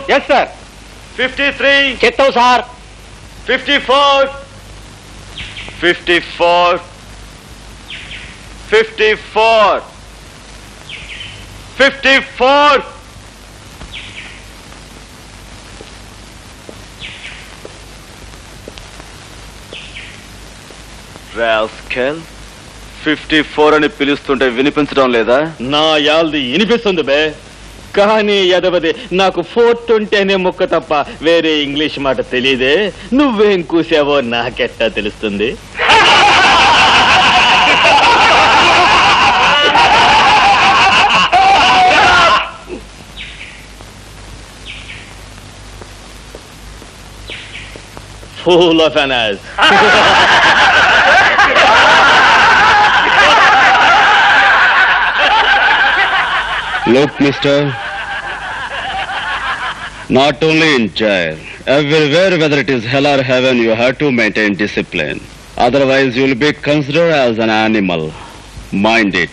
Yes sir fifty three చెప్తాం sir fifty four fifty four fifty four fifty four rascal fifty four అని పిలుస్తుంటే వినిపించడం లేదా నా యాల్ది వినిపిస్తుంది బే కానీ ఎదవది నాకు ఫోర్ ట్వంటీ అనే ముక్క తప్ప వేరే ఇంగ్లీష్ మాట తెలియదే నువ్వేం కూసావో నాకెట్టా తెలుస్తుంది fool of an ass Look, mister. Not only in jail, everywhere, whether it is hell or heaven, you have to maintain discipline. Otherwise, you will be considered as an animal. Mind it.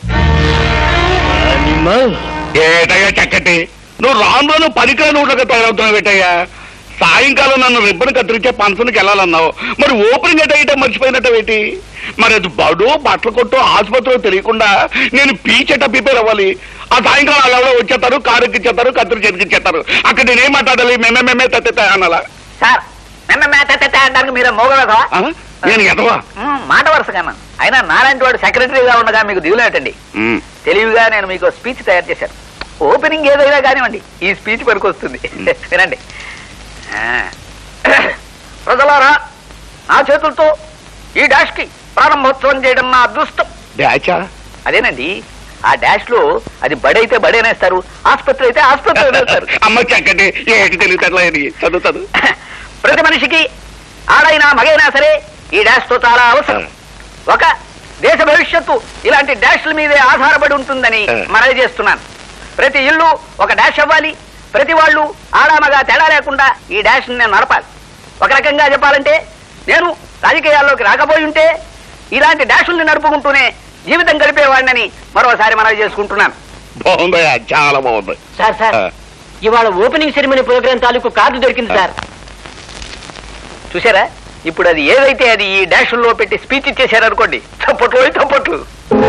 Animal ఏటయ్యా చక్కటి నువ్వు రాను రాను పనికిరా నోట్లుగా తయారవుతున్నావు ఏటయ్యా సాయంకాలం నన్ను ribbon కత్తిరించే ఫంక్షన్కి వెళ్ళాలన్నావు మరి ఓపెనింగ్ ఎట్ అయ్యటం మర్చిపోయినట్టవేటి మరి అది బడు బట్టల కొట్టు ఆసుపత్రిలో తెలియకుండా నేను పీచెట ప్రిపేర్ అవ్వాలి ఆ సాయంకాలం వాళ్ళు ఎవరో వచ్చేస్తారు కారు ఎక్కిచ్చేస్తారు కత్తిరి చేతికిచ్చేస్తారు అక్కడ నేనేం మాట్లాడాలి మేమే మేమే తత్తే అనాలా సార్ నిన్న మేత అనడానికి మీరు మోగవేదా ఆ? నేను ఎదవా మాట వరుసగా అయినా నాలాంటి వాడు సెక్రటరీగా ఉండగా మీకు దిగులేటండి ఉమ్. తెలివిగా నేను మీకు స్పీచ్ తయారు చేశాను ఓపెనింగ్ ఏదైనా కానివ్వండి ఈ స్పీచ్ వరకు వస్తుంది వినండి ఆ. ప్రజలారా నా చేతులతో ఈ డాష్ కి ప్రారంభోత్సవం చేయడం నా అదృష్టం డాచా అదేనండి ఆ డాష్ లో అది బడైతే బడేనేస్తారు ఆసుపత్రి అయితే ఆసుపత్రి అనేస్తారు అమ్మ చక్కటి ఏటి తెలివితేటలా ఇది చదువు చదువు ప్రతి మనిషికి ఆడైనా మగైనా సరే ఈ డాష్ తో చాలా అవసరం ఒక దేశ భవిష్యత్తు ఇలాంటి డాష్ల మీదే ఆధారపడి ఉంటుందని ఆ. మనవి చేస్తున్నాను ప్రతి ఇల్లు ఒక డాష్ అవ్వాలి ప్రతి వాళ్ళు ఆడామగా తేడా లేకుండా ఈ డాష్ నేను నడపాలి ఒక రకంగా చెప్పాలంటే నేను రాజకీయాల్లోకి రాకపోయి ఉంటే ఇలాంటి డాషుల్ని నడుపుకుంటూనే జీవితం గడిపేవాడినని మరోసారి మనవి చేసుకుంటున్నాను బాగుందయ్యా చాలా బాగుంది సార్ సార్ ఆ. ఇవాళ ఓపెనింగ్ సెరమనీ ప్రోగ్రామ్ తాలూకు కార్డు దొరికింది సార్ చూసారా ఇప్పుడు అది ఏదైతే అది ఈ డాషుల్లో పెట్టి స్పీచ్ ఇచ్చేశారు అనుకోండి చప్పట్లు పోయి చప్పట్లు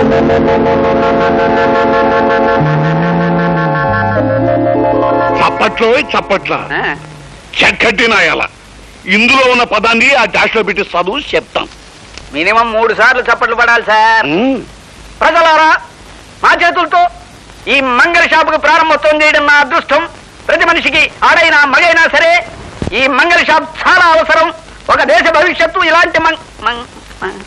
చప్పట్లో చప్పట్ల ఆ, చక్కటి నాయాల ఇందులో ఉన్న పదాన్ని ఆ డాష్లో పెట్టి చదువు చెప్తాం మినిమం మూడు సార్లు చప్పట్లు పడాలి సార్ ఉమ్. ప్రజలారా మా చేతులతో ఈ మంగళ షాపుకు ప్రారంభోత్సవం చేయడం నా అదృష్టం ప్రతి మనిషికి ఆడైనా మగైనా సరే ఈ మంగళ షాప్ చాలా అవసరం ఒక దేశ భవిష్యత్తు ఇలాంటి మం- మం- మం-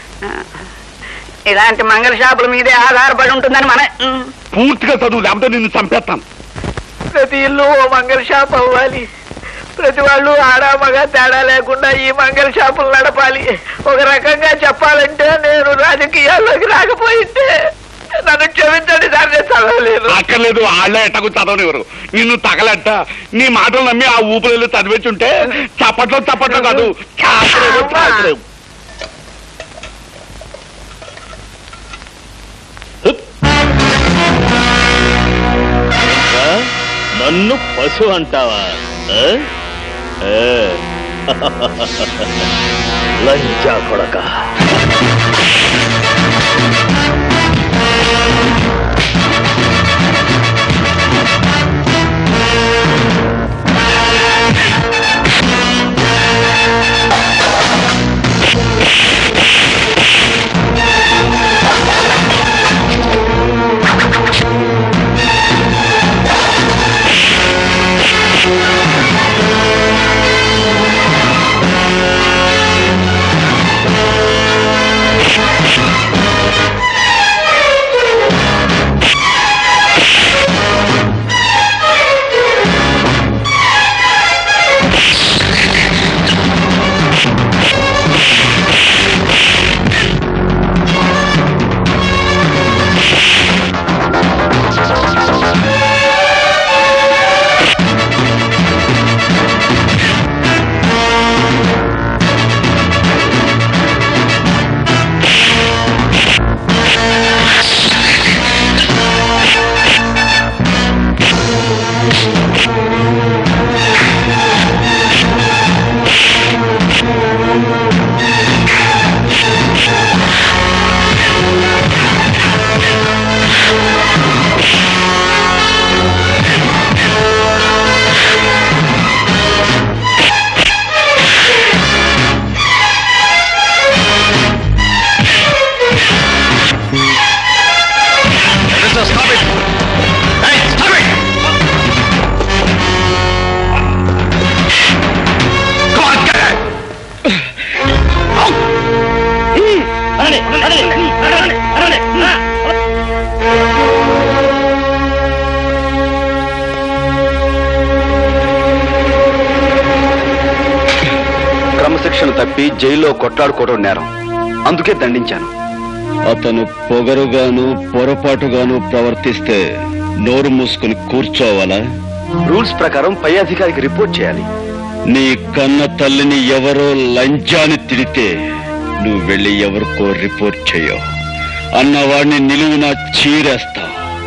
ఇలాంటి మంగళ షాపుల మీదే ఆధారపడి ఉంటుందని మన ఉమ్. పూర్తిగా చదువు లేకపోతే నిన్ను చంపేస్తాను ప్రతి ఇల్లు ఓ మంగళ షాప్ అవ్వాలి ప్రతి వాళ్ళు ఆడా మగ తేడా లేకుండా ఈ మంగళ షాపులు నడపాలి ఒక రకంగా చెప్పాలంటే నేను రాజకీయాల్లోకి రాకపోయింటే నన్ను క్షమించండి సార్ నేను చదవలేదు అక్కర్లేదు వాళ్ళే ఎట్టకు చదవనివ్వరు నిన్ను తగలెట్ట నీ మాటలు నమ్మి ఆ ఊపిరిలో చదివేచుంటే చప్పట్లో చప్పట్లో కాదు చాకరేమో చాకరేమో. ఆ? నన్ను పశు అంటావా ఆ? ఆ. లంచా కొడక తప్పి జైల్లో కొట్లాడుకోవడం నేరం అందుకే దండించాను అతను పొగరుగాను పొరపాటుగాను ప్రవర్తిస్తే నోరు మూసుకుని కూర్చోవాలా రూల్స్ ప్రకారం పై అధికారికి రిపోర్ట్ చేయాలి నీ కన్న తల్లిని ఎవరో లంచాన్ని తిడితే నువ్వు వెళ్ళి ఎవరికో రిపోర్ట్ చేయవు అన్నవాడిని నిలువున చీరేస్తా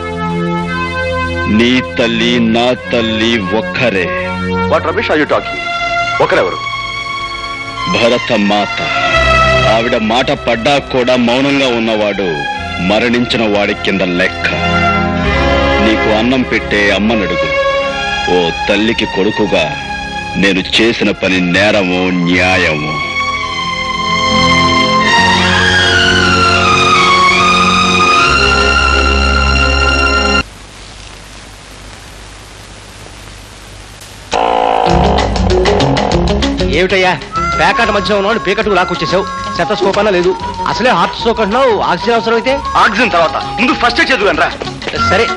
నీ తల్లి నా తల్లి ఒక్కరే what Ramesh are you talking ఒకరెవరు భరత మాత ఆవిడ మాట పడ్డా కూడా మౌనంగా ఉన్నవాడు మరణించిన వాడి కింద లెక్క నీకు అన్నం పెట్టే అమ్మనడుగు ఓ తల్లికి కొడుకుగా నేను చేసిన పని నేరము న్యాయము ఏమిటయ్యా ప్యాకెట్ మధ్య ఉన్నాడు పీకట్కు లాక్కొచ్చేసావు శతస్కోప్ అన్నా లేదు అసలే హార్ట్ స్ట్రోక్ అంటున్నావు ఆక్సిజన్ అవసరం అయితే ఆక్సిజన్ తర్వాత ముందు ఫస్ట్ ఎయిడ్ చదువుగాను రా సరే